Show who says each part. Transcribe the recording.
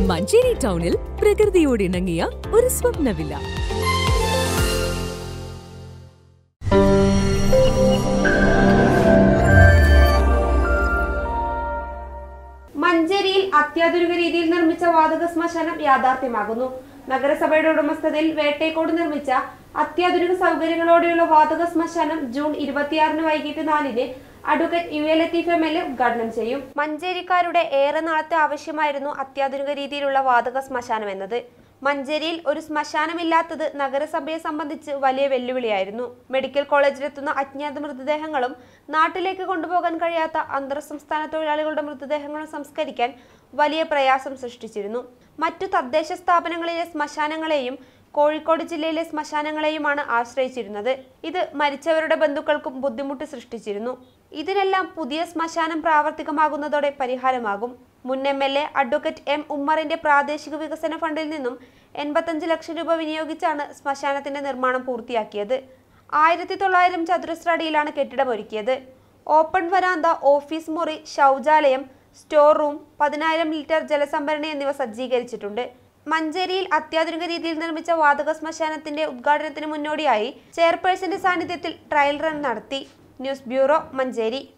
Speaker 1: മഞ്ചേരി ടൗണിൽ പ്രകൃതിയോട് ഇണങ്ങിയ ഒരു സ്വപ്ന വില്ല
Speaker 2: മഞ്ചേരിയിൽ അത്യാധുനിക രീതിയിൽ നിർമ്മിച്ച വാതക ശ്മശാനം യാഥാർത്ഥ്യമാകുന്നു നഗരസഭയുടെ ഉടമസ്ഥതയിൽ വേട്ടേക്കോട് നിർമ്മിച്ച അത്യാധുനിക സൗകര്യങ്ങളോടെയുള്ള വാതക ശ്മശാനം ജൂൺ ഇരുപത്തിയാറിന് വൈകിട്ട് നാലിന് advocate U A Latheef M L A ഉദ്ഘാടനം ചെയ്യും മഞ്ചേരിക്കാരുടെ ഏറെ നാളത്തെ ആവശ്യമായിരുന്നു അത്യാധുനിക രീതിയിലുള്ള വാതക ശ്മശാനം എന്നത് മഞ്ചേരിയിൽ ഒരു ശ്മശാനമില്ലാത്തത് നഗരസഭയെ സംബന്ധിച്ച് വലിയ വെല്ലുവിളിയായിരുന്നു മെഡിക്കൽ കോളേജിലെത്തുന്ന അജ്ഞാത മൃതദേഹങ്ങളും നാട്ടിലേക്ക് കൊണ്ടുപോകാൻ കഴിയാത്ത അന്തർ സംസ്ഥാന തൊഴിലാളികളുടെ മൃതദേഹങ്ങളും സംസ്കരിക്കാൻ വലിയ പ്രയാസം സൃഷ്ടിച്ചിരുന്നു മറ്റു തദ്ദേശ സ്ഥാപനങ്ങളിലെ ശ്മശാനങ്ങളെയും കോഴിക്കോട് ജില്ലയിലെ ശ്മശാനങ്ങളെയുമാണ് ആശ്രയിച്ചിരുന്നത് ഇത് മരിച്ചവരുടെ ബന്ധുക്കൾക്കും ബുദ്ധിമുട്ട് സൃഷ്ടിച്ചിരുന്നു ഇതിനെല്ലാം പുതിയ ശ്മശാനം പ്രാവർത്തികമാകുന്നതോടെ പരിഹാരമാകും മുൻ M L A advocate M ഉമ്മറിന്റെ പ്രാദേശിക വികസന ഫണ്ടിൽ നിന്നും എൺപത്തഞ്ച് ലക്ഷം രൂപ വിനിയോഗിച്ചാണ് ശ്മശാനത്തിന്റെ നിർമ്മാണം പൂർത്തിയാക്കിയത് ആയിരത്തി തൊള്ളായിരം ചതുരശ്ര അടിയിലാണ് കെട്ടിടം ഒരുക്കിയത് ഓപ്പൺ വരാന്ത ഓഫീസ് മുറി ശൗചാലയം സ്റ്റോർ റൂം പതിനായിരം ലിറ്റർ ജലസംഭരണി എന്നിവ സജ്ജീകരിച്ചിട്ടുണ്ട് മഞ്ചേരിയിൽ അത്യാധുനിക രീതിയിൽ നിർമ്മിച്ച വാതക ശ്മശാനത്തിന്റെ ഉദ്ഘാടനത്തിന് മുന്നോടിയായി ചെയർപേഴ്സന്റെ സാന്നിധ്യത്തിൽ ട്രയൽ റൺ നടത്തി ന്യൂസ് ബ്യൂറോ മഞ്ചേരി